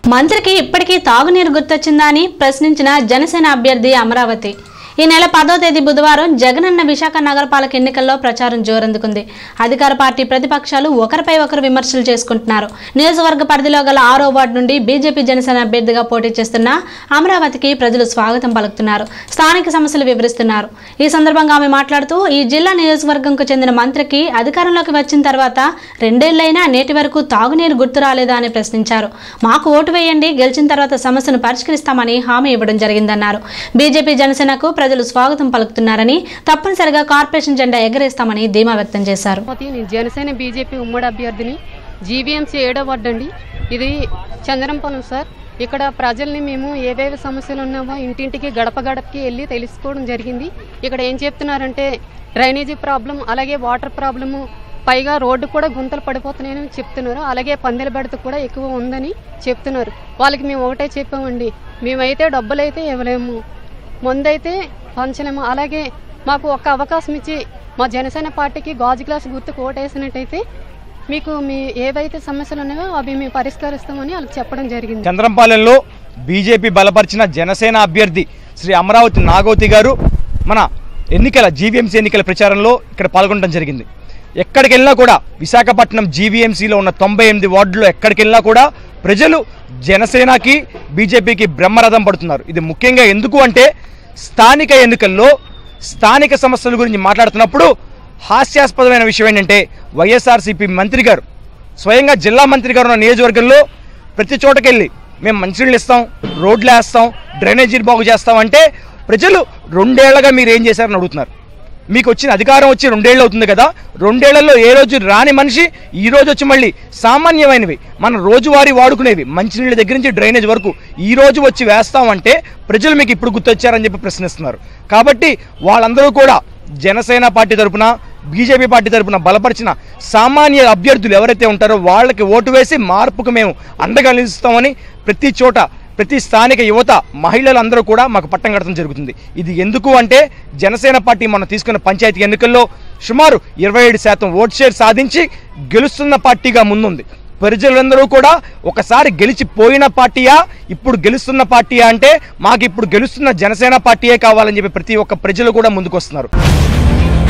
మంత్రికి ఇప్పటికీ తాగునీరు గుర్తొచ్చిందా అని ప్రశ్నించిన జనసేన అభ్యర్థి అమరావతి ఈ నెల పదో తేదీ బుధవారం జగనన్న విశాఖ నగరపాలక ఎన్నికల్లో ప్రచారం జోరందుకుంది అధికార పార్టీ ప్రతిపక్షాలు ఒకరిపై ఒకరు విమర్శలు చేసుకుంటున్నారు నియోజకవర్గ పరిధిలో గల ఆరో వార్డు నుండి బీజేపీ జనసేన అభ్యర్థిగా పోటీ చేస్తున్న అమరావతికి ప్రజలు స్వాగతం పలుకుతున్నారు స్థానిక సమస్యలు వివరిస్తున్నారు ఈ సందర్భంగా ఆమె మాట్లాడుతూ ఈ జిల్లా నియోజకవర్గంకు చెందిన మంత్రికి అధికారంలోకి వచ్చిన తర్వాత రెండేళ్లైనా నేటి వరకు తాగునీరు గుర్తు రాలేదా అని ప్రశ్నించారు మాకు ఓటు వేయండి గెలిచిన తర్వాత సమస్యను పరిష్కరిస్తామని హామీ ఇవ్వడం జరిగిందన్నారు బీజేపీ జనసేనకు ప్రజలు స్వాగతం పలుకుతున్నారని తప్పనిసరిగా కార్పొరేషన్ జెండా ఎగరేస్తామని ధీమా వ్యక్తం చేశారు తిరుపతి నేను జనసేన బీజేపీ ఉమ్మడి అభ్యర్థిని జీవీఎంసీ ఏడో వార్డు అండి ఇది చంద్రంపాలెం సార్ ఇక్కడ ప్రజల్ని మేము ఏవేవి సమస్యలు ఉన్నామో ఇంటింటికి గడప గడపకి వెళ్ళి తెలుసుకోవడం జరిగింది ఇక్కడ ఏం చెప్తున్నారంటే డ్రైనేజీ ప్రాబ్లం అలాగే వాటర్ ప్రాబ్లము పైగా రోడ్డు కూడా గుంతలు పడిపోతున్నాయని చెప్తున్నారు అలాగే పందెల బెడత కూడా ఎక్కువ ఉందని చెప్తున్నారు వాళ్ళకి మేము ఒకటే చెప్పామండి మేమైతే డబ్బులు అయితే ఇవ్వలేము ముందైతే పంచలేము అలాగే మాకు ఒక అవకాశం ఇచ్చి మా జనసేన పార్టీకి గాజు గ్లాస్ గుర్తుకు ఓటేసినట్టయితే మీకు మీ ఏవైతే సమస్యలు ఉన్నాయో అవి మేము పరిష్కరిస్తామని వాళ్ళకి చెప్పడం జరిగింది చంద్రంపాలెంలో బీజేపీ బలపరిచిన జనసేన అభ్యర్థి శ్రీ అమరావతి నాగవతి గారు మన ఎన్నికల జీవీఎంసీ ఎన్నికల ప్రచారంలో ఇక్కడ పాల్గొనడం జరిగింది ఎక్కడికి వెళ్ళినా కూడా విశాఖపట్నం జీవీఎంసీలో ఉన్న తొంభై ఎనిమిది వార్డుల్లో ఎక్కడికి వెళ్ళినా కూడా ప్రజలు జనసేనకి బీజేపీకి బ్రహ్మరథం పడుతున్నారు ఇది ముఖ్యంగా ఎందుకు అంటే స్థానిక ఎన్నికల్లో స్థానిక సమస్యల గురించి మాట్లాడుతున్నప్పుడు హాస్యాస్పదమైన విషయం ఏంటంటే వైఎస్ఆర్సీపీ మంత్రి గారు స్వయంగా జిల్లా మంత్రి గారు ఉన్న నియోజకవర్గంలో ప్రతి చోటకెళ్ళి మేము మంచినీళ్ళు ఇస్తాం రోడ్లు వేస్తాం డ్రైనేజీలు బాగు చేస్తాం అంటే ప్రజలు రెండేళ్లగా మీరు ఏం చేశారని అడుగుతున్నారు మీకు వచ్చిన అధికారం వచ్చి రెండేళ్ళు అవుతుంది కదా రెండేళ్లలో ఏ రోజు రాని మనిషి ఈ రోజు వచ్చి మళ్ళీ సామాన్యమైనవి మన రోజువారీ వాడుకునేవి మంచినీళ్ళ దగ్గర నుంచి డ్రైనేజ్ వరకు ఈ రోజు వచ్చి వేస్తామంటే ప్రజలు మీకు ఇప్పుడు గుర్తొచ్చారని చెప్పి ప్రశ్నిస్తున్నారు కాబట్టి వాళ్ళందరూ కూడా జనసేన పార్టీ తరపున బీజేపీ పార్టీ తరపున బలపరిచిన సామాన్య అభ్యర్థులు ఎవరైతే ఉంటారో వాళ్ళకి ఓటు వేసి మార్పుకు మేము అండగా నిలుస్తామని ప్రతి చోట ప్రతి స్థానిక యువత మహిళలందరూ కూడా మాకు పట్టం కట్టడం జరుగుతుంది ఇది ఎందుకు అంటే జనసేన పార్టీ మనం తీసుకున్న పంచాయతీ ఎన్నికల్లో సుమారు ఇరవై ఏడు శాతం ఓట్ షేర్ సాధించి గెలుస్తున్న పార్టీగా ముందుంది ప్రజలందరూ కూడా ఒకసారి గెలిచిపోయిన పార్టీయా ఇప్పుడు గెలుస్తున్న పార్టీయా అంటే మాకు ఇప్పుడు గెలుస్తున్న జనసేన పార్టీయే కావాలని చెప్పి ప్రతి ఒక్క ప్రజలు కూడా ముందుకు వస్తున్నారు